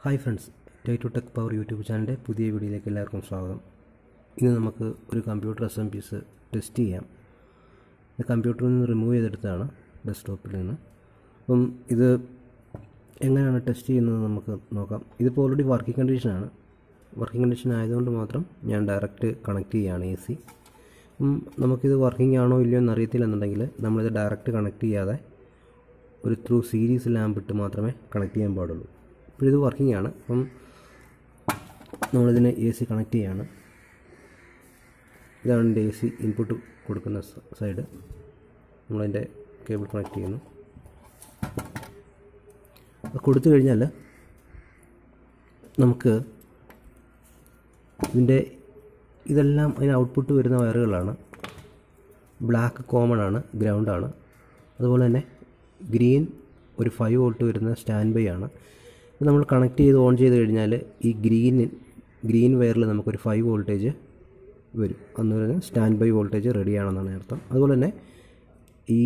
hi friends ടൈറ്റു tech power YouTube ചാനലിൻ്റെ പുതിയ വീഡിയോയിലേക്ക് എല്ലാവർക്കും സ്വാഗതം ഇന്ന് നമുക്ക് ഒരു computer S M PS test ചെയ്യാം ഇത് കമ്പ്യൂട്ടറിൽ നിന്ന് റിമൂവ് ചെയ്തെടുത്തതാണ് ഡെസ്ക്ടോപ്പിൽ നിന്ന് അപ്പം ഇത് എങ്ങനെയാണ് ടെസ്റ്റ് ചെയ്യുന്നത് നമുക്ക് നോക്കാം ഇതിപ്പോൾ ഓൾറെഡി വർക്കിംഗ് കണ്ടീഷനാണ് വർക്കിംഗ് കണ്ടീഷൻ ആയതുകൊണ്ട് മാത്രം ഞാൻ ഡയറക്റ്റ് കണക്ട് ചെയ്യുകയാണ് എ സി നമുക്കിത് വർക്കിംഗ് ആണോ ഇല്ലയോ എന്ന് അറിയത്തില്ല എന്നുണ്ടെങ്കിൽ നമ്മളിത് ഡയറക്റ്റ് കണക്ട് ചെയ്യാതെ ഒരു ത്രൂ സീരീസ് ലാമ്പ് ഇട്ട് മാത്രമേ കണക്ട് ചെയ്യാൻ പാടുള്ളൂ ഇപ്പോൾ ഇത് വർക്കിംഗ് ആണ് അപ്പം നമ്മളിതിനെ എ സി കണക്ട് ചെയ്യാണ് ഇതാണ് എൻ്റെ എ സി ഇൻപുട്ട് കൊടുക്കുന്ന സൈഡ് നമ്മളതിൻ്റെ കേബിൾ കണക്ട് ചെയ്യുന്നു അത് കൊടുത്തു കഴിഞ്ഞാൽ നമുക്ക് ഇതിൻ്റെ ഇതെല്ലാം അതിന് ഔട്ട്പുട്ട് വരുന്ന വയറുകളാണ് ബ്ലാക്ക് കോമൺ ആണ് ഗ്രൗണ്ടാണ് അതുപോലെ തന്നെ ഗ്രീൻ ഒരു ഫൈവ് വോൾട്ട് വരുന്ന സ്റ്റാൻഡ് ബൈ ആണ് ഇത് നമ്മൾ കണക്ട് ചെയ്ത് ഓൺ ചെയ്ത് കഴിഞ്ഞാൽ ഈ ഗ്രീൻ ഗ്രീൻ വയറിൽ നമുക്കൊരു ഫൈവ് വോൾട്ടേജ് വരും അന്ന് പറയുന്നത് സ്റ്റാൻഡ് ബൈ വോൾട്ടേജ് റെഡിയാണെന്നാണ് അർത്ഥം അതുപോലെ തന്നെ ഈ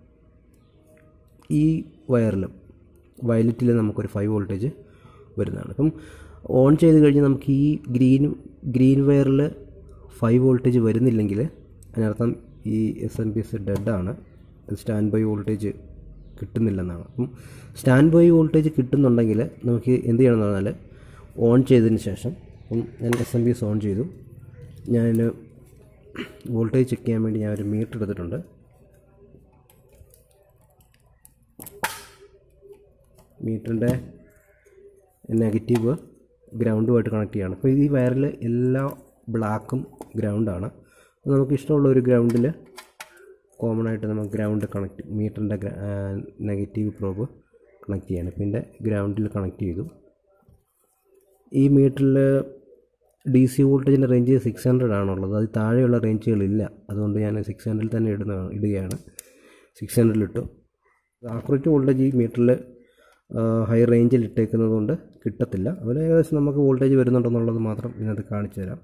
ഈ വയറിലും വയലറ്റിൽ നമുക്കൊരു ഫൈവ് വോൾട്ടേജ് വരുന്നതാണ് അപ്പം ഓൺ ചെയ്ത് കഴിഞ്ഞ് നമുക്ക് ഈ ഗ്രീൻ ഗ്രീൻ വയറിൽ ഫൈവ് വോൾട്ടേജ് വരുന്നില്ലെങ്കിൽ അതിനർത്ഥം ഈ എസ് എം പി എസ് ഡെഡാണ് സ്റ്റാൻഡ് ബൈ വോൾട്ടേജ് കിട്ടുന്നില്ലെന്നാണ് അപ്പം സ്റ്റാൻഡ് ബൈ വോൾട്ടേജ് കിട്ടുന്നുണ്ടെങ്കിൽ നമുക്ക് എന്ത് ചെയ്യണമെന്ന് പറഞ്ഞാൽ ഓൺ ചെയ്തതിന് ശേഷം അപ്പം ഞാൻ S M B S on ചെയ്തു ഞാൻ വോൾട്ടേജ് ചെക്ക് ചെയ്യാൻ വേണ്ടി ഞാൻ ഒരു മീറ്റർ എടുത്തിട്ടുണ്ട് മീറ്ററിൻ്റെ നെഗറ്റീവ് ഗ്രൗണ്ടുമായിട്ട് കണക്ട് ചെയ്യുകയാണ് അപ്പോൾ ഈ വയറിൽ എല്ലാ ബ്ലാക്കും ഗ്രൗണ്ടാണ് നമുക്ക് ഇഷ്ടമുള്ള ഒരു ഗ്രൗണ്ടിൽ കോമൺ ആയിട്ട് നമുക്ക് ഗ്രൗണ്ട് കണക്ട് മീറ്ററിൻ്റെ നെഗറ്റീവ് പ്രോബ് കണക്ട് ചെയ്യാണ് ഇപ്പോൾ ഇതിൻ്റെ ഗ്രൗണ്ടിൽ കണക്ട് ചെയ്തു ഈ മീറ്ററിൽ ഡി സി വോൾട്ടേജിൻ്റെ റേഞ്ച് സിക്സ് ഹൺഡ്രഡ് ആണുള്ളത് അത് താഴെയുള്ള റേഞ്ചുകളില്ല അതുകൊണ്ട് ഞാൻ സിക്സ് ഹൺഡ്രഡിൽ തന്നെ ഇടുന്ന ഇടുകയാണ് സിക്സ് ഹൺഡ്രഡിലിട്ടു ആക്യുറേറ്റ് വോൾട്ടേജ് ഈ മീറ്ററിൽ ഹൈ റേഞ്ചിൽ ഇട്ടേക്കുന്നത് കൊണ്ട് കിട്ടത്തില്ല അതുപോലെ ഏകദേശം നമുക്ക് വോൾട്ടേജ് വരുന്നുണ്ടെന്നുള്ളത് മാത്രം ഇതിനകത്ത് കാണിച്ചു തരാം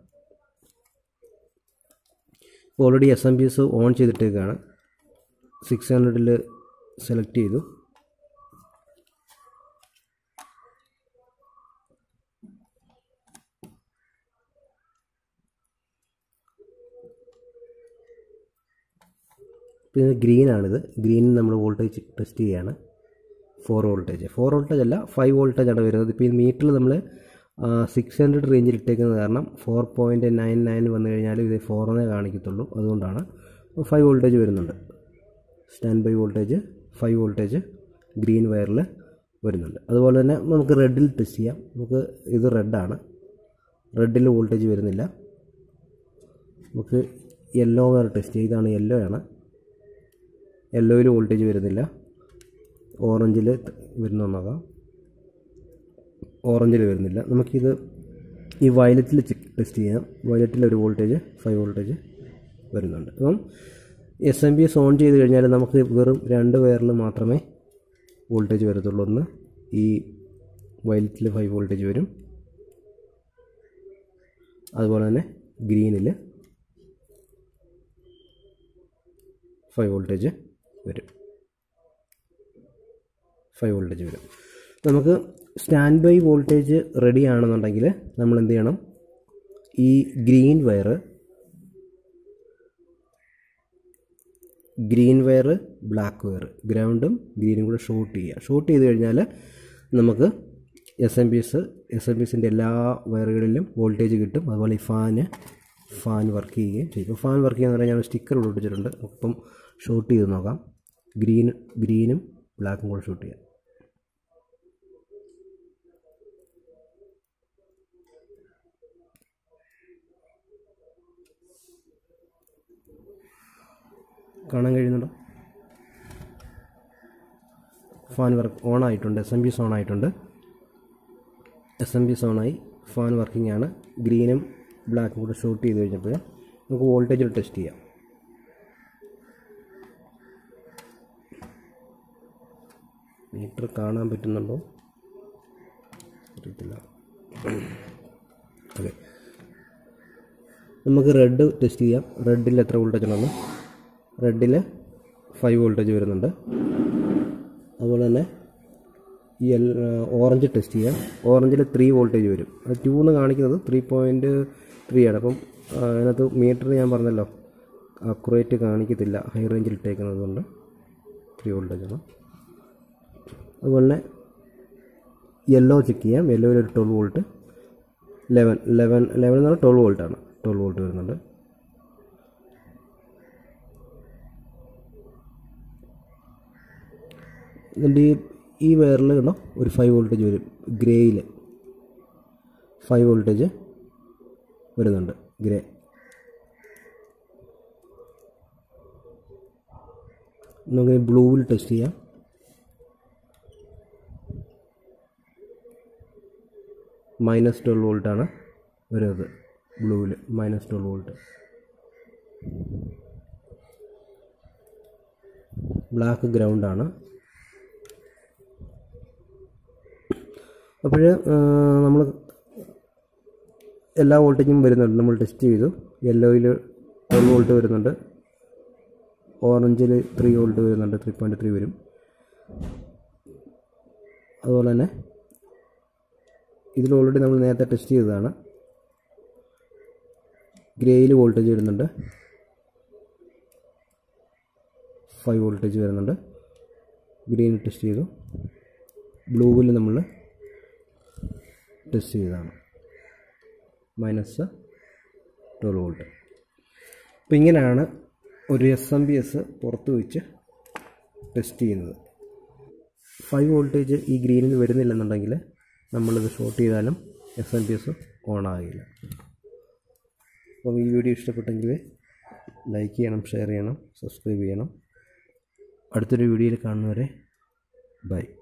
already S M B S on ചെയ്തിട്ടേക്കാണ് സിക്സ് ഹൺഡ്രഡിൽ സെലക്ട് ചെയ്തു പിന്നെ ഗ്രീനാണിത് ഗ്രീനിൽ നമ്മൾ വോൾട്ടേജ് ടെസ്റ്റ് ചെയ്യുകയാണ് ഫോർ വോൾട്ടേജ് ഫോർ വോൾട്ടേജ് അല്ല ഫൈവ് വോൾട്ടേജ് ആണ് വരുന്നത് ഇപ്പോൾ ഈ മീറ്ററിൽ നമ്മൾ സിക്സ് ഹൺഡ്രഡ് റേഞ്ചിൽ ഇട്ടേക്കുന്നത് കാരണം ഫോർ പോയിൻറ്റ് നയൻ നയൻ വന്നു കഴിഞ്ഞാൽ ഇത് ഫോറെന്നേ കാണിക്കത്തുള്ളൂ അതുകൊണ്ടാണ് ഫൈവ് വോൾട്ടേജ് വരുന്നുണ്ട് stand by voltage five voltage green വയറിൽ വരുന്നുണ്ട് അതുപോലെ തന്നെ നമുക്ക് റെഡിൽ ടെസ്റ്റ് ചെയ്യാം നമുക്ക് ഇത് റെഡാണ് റെഡിൽ വോൾട്ടേജ് വരുന്നില്ല നമുക്ക് യെല്ലോ വയർ ടെസ്റ്റ് ചെയ്യാം ഇതാണ് യെല്ലോ ആണ് യെല്ലോയിൽ വോൾട്ടേജ് വരുന്നില്ല ഓറഞ്ചിൽ വരുന്ന നോക്കാം ഓറഞ്ചിൽ വരുന്നില്ല നമുക്കിത് ഈ വയലറ്റിൽ ടെസ്റ്റ് ചെയ്യാം വയലറ്റിൽ ഒരു വോൾട്ടേജ് ഫൈവ് വോൾട്ടേജ് വരുന്നുണ്ട് അപ്പം S M B S on ചെയ്ത് കഴിഞ്ഞാൽ നമുക്ക് വെറും രണ്ട് വയറിൽ മാത്രമേ വോൾട്ടേജ് വരത്തുള്ളൂ ഒന്ന് ഈ വയലറ്റിൽ ഫൈവ് വോൾട്ടേജ് വരും അതുപോലെ തന്നെ ഗ്രീനിൽ ഫൈവ് വോൾട്ടേജ് വരും ഫൈവ് വോൾട്ടേജ് വരും നമുക്ക് സ്റ്റാൻഡ് ബൈ വോൾട്ടേജ് റെഡി ആണെന്നുണ്ടെങ്കിൽ നമ്മൾ എന്ത് ചെയ്യണം ഈ green wire green wire black wire ഗ്രൗണ്ടും ഗ്രീനും കൂടെ ഷോർട്ട് ചെയ്യുക ഷോർട്ട് ചെയ്ത് കഴിഞ്ഞാൽ നമുക്ക് S M B S S M B എസിൻ്റെ എല്ലാ വയറുകളിലും വോൾട്ടേജ് കിട്ടും അതുപോലെ ഈ ഫാന് ഫാൻ വർക്ക് ചെയ്യുകയും ചെയ്യും ഇപ്പോൾ ഫാൻ വർക്ക് ചെയ്യാന്ന് പറഞ്ഞാൽ ഞാൻ സ്റ്റിക്കർ ഒട്ടിച്ചിട്ടുണ്ട് അപ്പം ഷോർട്ട് ചെയ്ത് നോക്കാം ഗ്രീൻ ഗ്രീനും ബ്ലാക്കും കൂടെ ഷൂട്ട് ചെയ്യാം കാണാൻ കഴിയുന്നുണ്ടോ ഫാൻ വർക്ക് ഓൺ ആയിട്ടുണ്ട് എസ് എം ബി ഓൺ ആയിട്ടുണ്ട് എസ് എം ബി ഓണായി ഫാൻ വർക്കിംഗ് ആണ് ഗ്രീനും ബ്ലാക്കും കൂടെ ഷൂട്ട് ചെയ്ത് കഴിഞ്ഞപ്പോൾ നമുക്ക് വോൾട്ടേജിൽ ടെസ്റ്റ് ചെയ്യാം മീറ്റർ കാണാൻ പറ്റുന്നുണ്ടോ അറിയത്തില്ല ഓക്കെ നമുക്ക് റെഡ് ടെസ്റ്റ് ചെയ്യാം റെഡിൽ എത്ര വോൾട്ടേജ് ഉണ്ടെന്ന് റെഡിൽ ഫൈവ് വോൾട്ടേജ് വരുന്നുണ്ട് അതുപോലെ തന്നെ ഈ എൽ ഓറഞ്ച് ടെസ്റ്റ് ചെയ്യാം ഓറഞ്ചിൽ ത്രീ വോൾട്ടേജ് വരും അത് ടു എന്ന് കാണിക്കുന്നത് ത്രീ പോയിൻറ്റ് ത്രീ ആണ് അപ്പം ആ, അതിനകത്ത് മീറ്റർ ഞാൻ പറഞ്ഞല്ലോ അക്യുറേറ്റ് കാണിക്കത്തില്ല ഹൈ റേഞ്ചിൽ ഇട്ടേക്കുന്നത് കൊണ്ട് ത്രീ വോൾട്ടേജ് ആണ് അതുപോലെ തന്നെ യെല്ലോ ചെക്ക് ചെയ്യാം യെല്ലോയിൽ ഒരു twelve volt eleven eleven eleven എന്ന് പറഞ്ഞാൽ ട്വൽവ് വോൾട്ടാണ് ട്വൽവ് വോൾട്ട് വരുന്നുണ്ട് ഇതിൻ്റെ ഈ ഈ വയറിൽ കണ്ടോ ഒരു ഫൈവ് വോൾട്ടേജ് വരും ഗ്രേയിൽ ഫൈവ് വോൾട്ടേജ് വരുന്നുണ്ട് ഗ്രേ നമുക്ക് ബ്ലൂവിൽ ടെസ്റ്റ് ചെയ്യാം മൈനസ് ട്വൽവ് വോൾട്ടാണ് വരുന്നത് ബ്ലൂവിൽ മൈനസ് ട്വൽവ് വോൾട്ട് ബ്ലാക്ക് ഗ്രൗണ്ടാണ് അപ്പോൾ നമ്മൾ എല്ലാ വോൾട്ടേജും വരുന്നുണ്ട് നമ്മൾ ടെസ്റ്റ് ചെയ്തു യെല്ലോയിൽ ട്വൽവ് വോൾട്ട് വരുന്നുണ്ട് ഓറഞ്ചിൽ ത്രീ വോൾട്ട് വരുന്നുണ്ട് ത്രീ പോയിൻറ്റ് ത്രീ വരും അതുപോലെ തന്നെ ഇതിൽ ഓൾറെഡി നമ്മൾ നേരത്തെ ടെസ്റ്റ് ചെയ്തതാണ് ഗ്രേയിൽ വോൾട്ടേജ് വരുന്നുണ്ട് ഫൈവ് വോൾട്ടേജ് വരുന്നുണ്ട് ഗ്രീൻ ടെസ്റ്റ് ചെയ്തു ബ്ലൂവിൽ നമ്മൾ ടെസ്റ്റ് ചെയ്തതാണ് മൈനസ് ട്വൽവ് വോൾട്ട് അപ്പോൾ ഇങ്ങനെയാണ് ഒരു എസ് എം ബി എസ് പുറത്ത് വെച്ച് ടെസ്റ്റ് ചെയ്യുന്നത് ഫൈവ് വോൾട്ടേജ് ഈ ഗ്രീനിൽ വരുന്നില്ലെന്നുണ്ടെങ്കിൽ നമ്മളിത് ഷോർട്ട് ചെയ്താലും S M B S on ആകില്ല അപ്പം ഈ വീഡിയോ ഇഷ്ടപ്പെട്ടെങ്കിൽ ലൈക്ക് ചെയ്യണം ഷെയർ ചെയ്യണം സബ്സ്ക്രൈബ് ചെയ്യണം അടുത്തൊരു വീഡിയോയിൽ കാണുന്നവരെ ബൈ